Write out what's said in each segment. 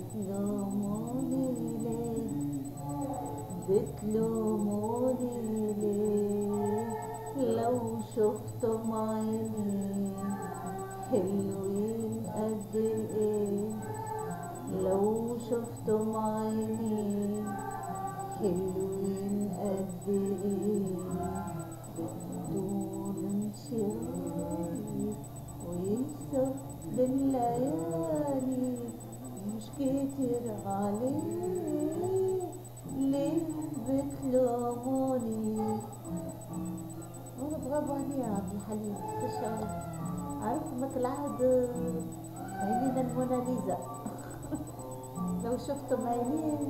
بتلوموني ليه بتلوموني ليه لو شفتم عيني حلوين قد ايه لو شفتم عيني حلوين قد ايه بدون انشغالي ويسر بالليالي مش كتير عليه ليه بتلوموني وانا برافو عليك يا عبد الحليم تشعر عارف مثل عهد عينينا الموناليزا لو شفتم عينين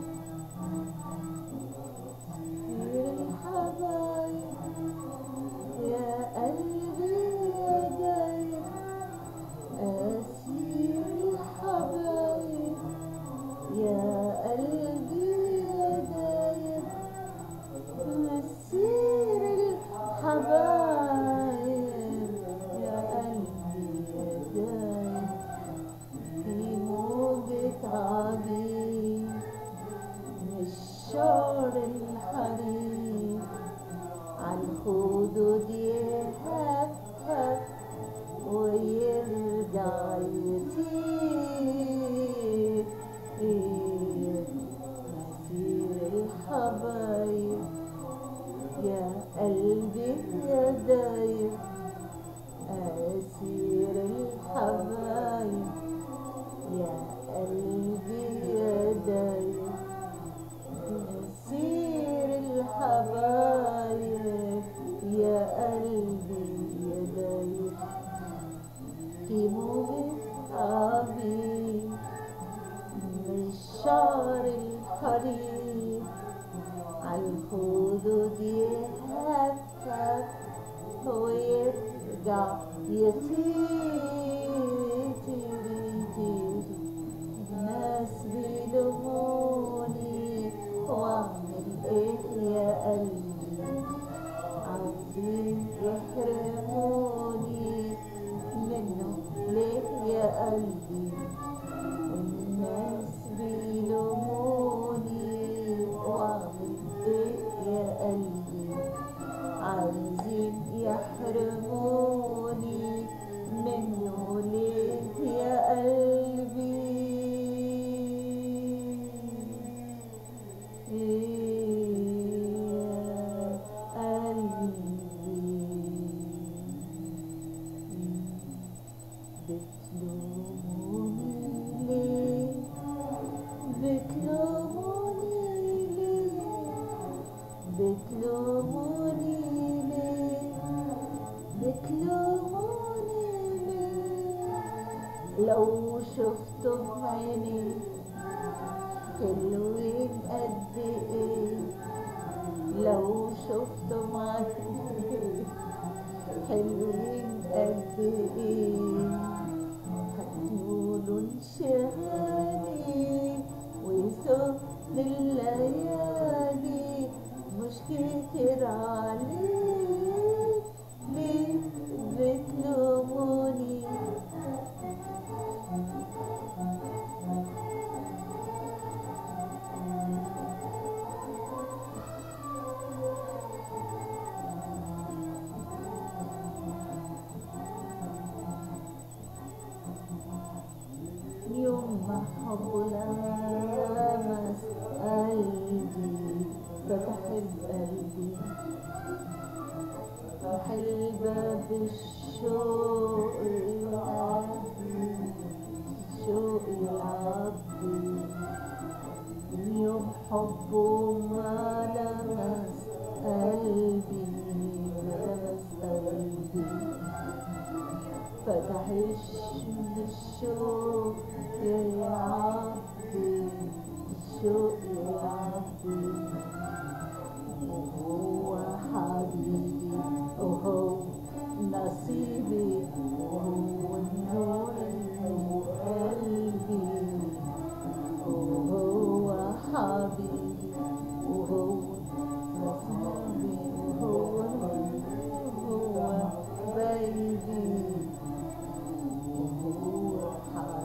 يا الحبايب يا قلبي يا دايب أسير الحبايب يا قلبي يا دايب أسير الحبايب يا قلبي يا دايب في موجة عبيد من الشعر الحريم عالخدود يهفهف ويرجع يطير مسير الحبايب يا قلبي يا دايب أسير الحبايب يا قلبي يا دايب أسير الحبايب يا قلبي يا دايب في موجة عبيد من الشعر الحرير عالخدود يهفف ويرجع يطير طير الناس بيلوموني واعمل ايه يا قلبي عاوزين يحرموني منه ليه يا قلبي والناس بيلوموني واعمل ايه يا قلبي عايزين يحرموني منه ليه يا قلبي يا قلبي بتلوموني ليه بتلوموني ليه بتلوموني ليه بتلوموني ليه لو شفتم عيني حلوين قد ايه لو شفتم عيني حلوين قد ايه هتقولوا انشغالي ويسوق الليالي مش كتير عليك ليه بتلوموني يوم ما حبنا لمس قلبي بحب قلبي حلبة بالشوق يعبي الشوق يعبي يوم حبه ما لمس قلبي لمس قلبي فتح الشوق يعبي الشوق يعبي وهو حبيبي وهو نصيبي وهو النور اللي قلبي وهو حبيبي وهو نصيبي وهو وهو بيبي وهو حبيبي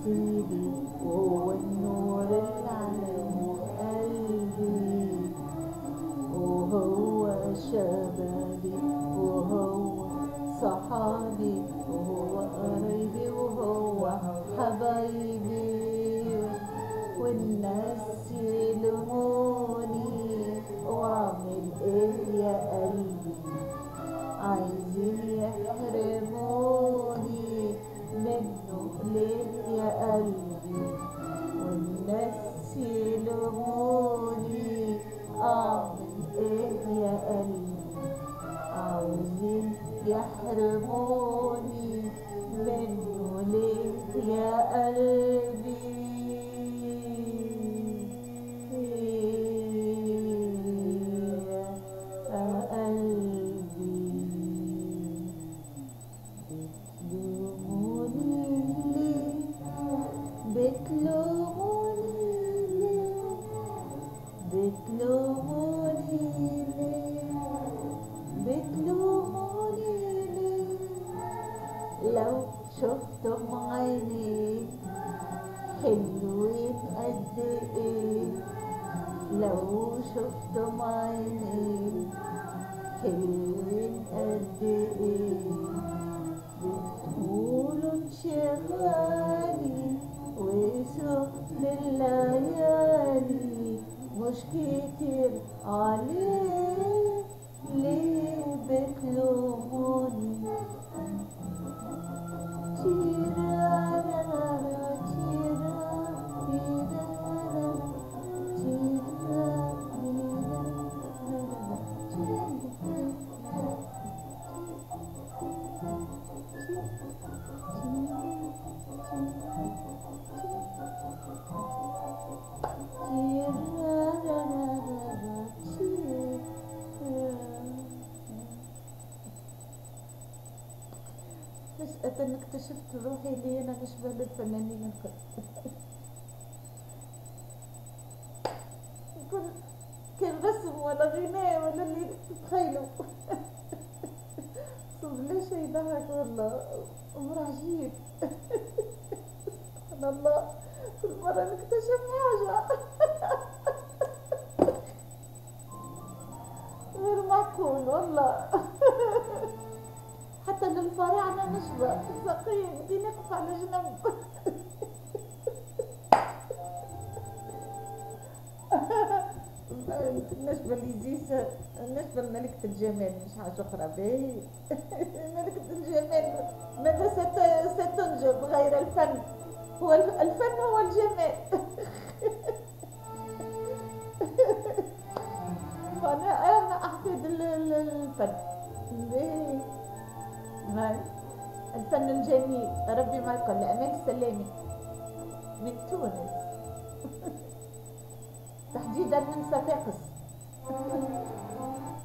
نصيبي وهو النور اللي على قلبي وهو شبابي وهو صحابي وهو قرايبي وهو حبايبي والناس يلوموني واعمل ايه يا قلبي عايزين يحرموني منه ليه يا قلبي والناس يلوموني اعمل ايه يا قلبي عاوزين يحرموني منه ليه يا قلبي يا قلبي بتلوموني ليه بتلوموني ليه بتلوموني ليه بتلوموني ليه لو شفتم عيني حلوين قد ايه لو شفتم عيني حلوين قد ايه بتقولوا انشغالي وسهل الليالي مش كتير عليه ليه بتلوموني تيرارارا، تيرارارا، فجأة أنا اكتشفت روحي اللي أنا نشبه للفنانين الكل كل كان رسم ولا غناء ولا اللي تتخيلوا صدق ليش يضحك والله أمر عجيب سبحان الله كل مرة نكتشف حاجة غير معقول والله حتى للفراعنة نشبه ثقيل بدي نقف على جنب النشبة اللي يجي النشبة لملكة الجمال مش حاجة أخرى باهي ملكة الجمال ماذا ست- ستنجب غير الفن هو الف- الفن هو الجمال فأنا أنا أحفظ ال- ال- الفن باهي هاي الفن الجميل ربي معكم لأمان السلامي من تونس تحديدا من صفاقس